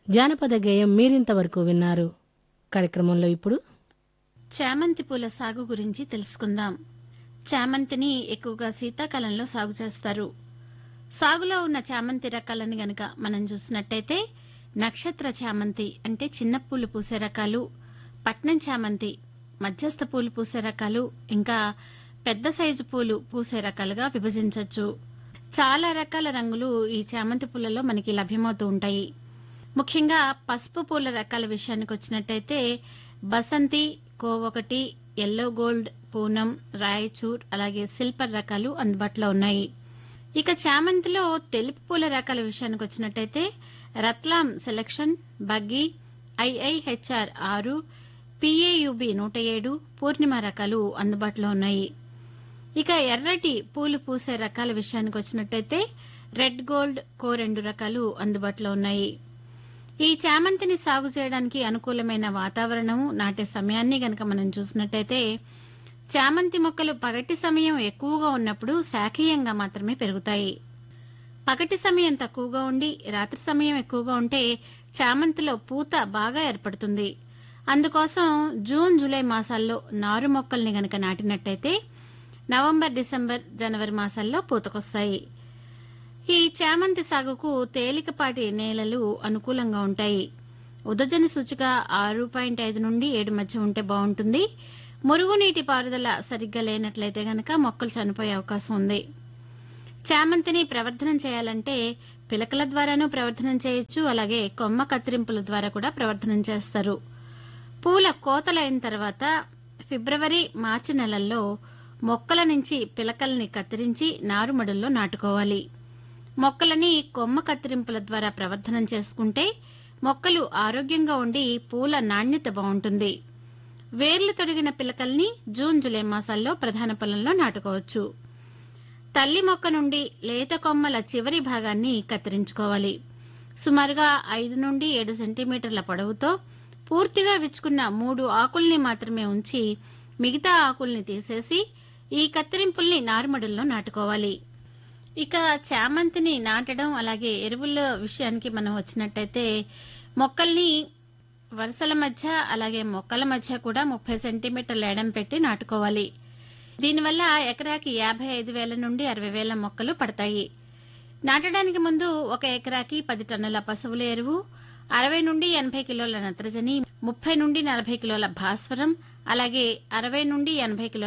జానపద గేయం మీరింతవరకు విన్నారు కార్యక్రమంలో ఇప్పుడు చామంతి పూల సాగు గురించి తెలుసుకుందాం చామంతిని ఎక్కువగా శీతాకాలంలో సాగు చేస్తారు సాగులో ఉన్న చామంతి రకాలను గనక మనం చూసినట్టయితే నక్షత్ర చామంతి అంటే చిన్న పూలు పూసే రకాలు పట్నం చామంతి మధ్యస్థ పూలు పూసే రకాలు ఇంకా పెద్ద సైజు పూలు పూసే రకాలుగా విభజించవచ్చు చాలా రకాల రంగులు ఈ చామంతి పూలలో మనకి లభ్యమవుతూ ఉంటాయి ముఖ్యంగా పసుపు పూల రకాల విషయానికి వచ్చినట్టయితే బసంతి కోవొకటి ఎల్లో గోల్డ్ పూనం రాయచూర్ అలాగే సిల్పర్ రకాలు అందుబాటులో ఉన్నాయి ఇక చామంతిలో తెలుపు పూల రకాల విషయానికి వచ్చినట్టయితే రత్లాం సెలక్షన్ బగ్గి ఐఐహెచ్ఆర్ ఆరు పిఏయుబి నూట ఏడు పూర్ణిమ రకాలు అందుబాటులో ఉన్నాయి ఇక ఎర్రటి పూలు పూసే రకాల విషయానికి వచ్చినట్టయితే రెడ్ గోల్డ్ కో రెండు రకాలు అందుబాటులో ఉన్నాయి ఈ చామంతిని సాగు చేయడానికి అనుకూలమైన వాతావరణం నాటే సమయాన్ని గనక మనం చూసినట్టయితే చామంతి మొక్కలు పగటి సమయం ఎక్కువగా ఉన్నప్పుడు శాఖీయంగా మాత్రమే పెరుగుతాయి పగటి సమయం తక్కువగా ఉండి రాత్రి సమయం ఎక్కువగా ఉంటే చామంతిలో పూత బాగా ఏర్పడుతుంది అందుకోసం జూన్ జూలై మాసాల్లో నారు మొక్కల్ని గనక నాటినట్టయితే నవంబర్ డిసెంబర్ జనవరి మాసాల్లో పూతకొస్తాయి ఈ చామంతి సాగుకు తేలికపాటి నేలలు అనుకూలంగా ఉంటాయి ఉదజన సూచిక ఆరు పాయింట్ ఐదు నుండి ఏడు మధ్య ఉంటే బాగుంటుంది మురుగునీటి పారుదల సరిగ్గా లేనట్లయితే గనక మొక్కలు చనిపోయే అవకాశం ఉంది చామంతిని ప్రవర్ధనం చేయాలంటే పిలకల ద్వారానూ ప్రవర్ధనం చేయొచ్చు అలాగే కొమ్మ కత్తిరింపుల ద్వారా కూడా ప్రవర్ధనం చేస్తారు పూల కోతలైన తర్వాత ఫిబ్రవరి మార్చి నెలల్లో మొక్కల నుంచి పిలకల్ని కత్తిరించి నారుమడుల్లో నాటుకోవాలి మొక్కలని కొమ్మ కత్తిరింపుల ద్వారా ప్రవర్ధనం చేసుకుంటే మొక్కలు ఆరోగ్యంగా ఉండి పూల నాణ్యత బాగుంటుంది వేర్లు తొడిగిన పిలకల్ని జూన్ జూలై మాసాల్లో ప్రధాన పొలంలో నాటుకోవచ్చు తల్లి మొక్క నుండి లేత కొమ్మల చివరి భాగాన్ని కత్తిరించుకోవాలి సుమారుగా ఐదు నుండి ఏడు సెంటీమీటర్ల పొడవుతో పూర్తిగా విచ్చుకున్న మూడు ఆకుల్ని మాత్రమే ఉంచి మిగతా ఆకుల్ని తీసేసి ఈ కత్తిరింపుల్ని నారుమడుల్లో నాటుకోవాలి ఇక చామంతిని నాటడం అలాగే ఎరువుల విషయానికి మనం వచ్చినట్టయితే మొక్కల్ని వరుసల మధ్య అలాగే మొక్కల మధ్య కూడా ముప్పై సెంటీమీటర్ల ఎడం పెట్టి నాటుకోవాలి దీనివల్ల ఎకరాకి యాభై ఐదు వేల నుండి అరవై వేల మొక్కలు పడతాయి నాటడానికి ముందు ఒక ఎకరాకి పది టన్నుల పశువుల ఎరువు అరవై నుండి ఎనభై కిలోల నత్రజని ముప్పై నుండి నలభై కిలోల భాస్వరం అలాగే అరవై నుండి ఎనభై కిలోల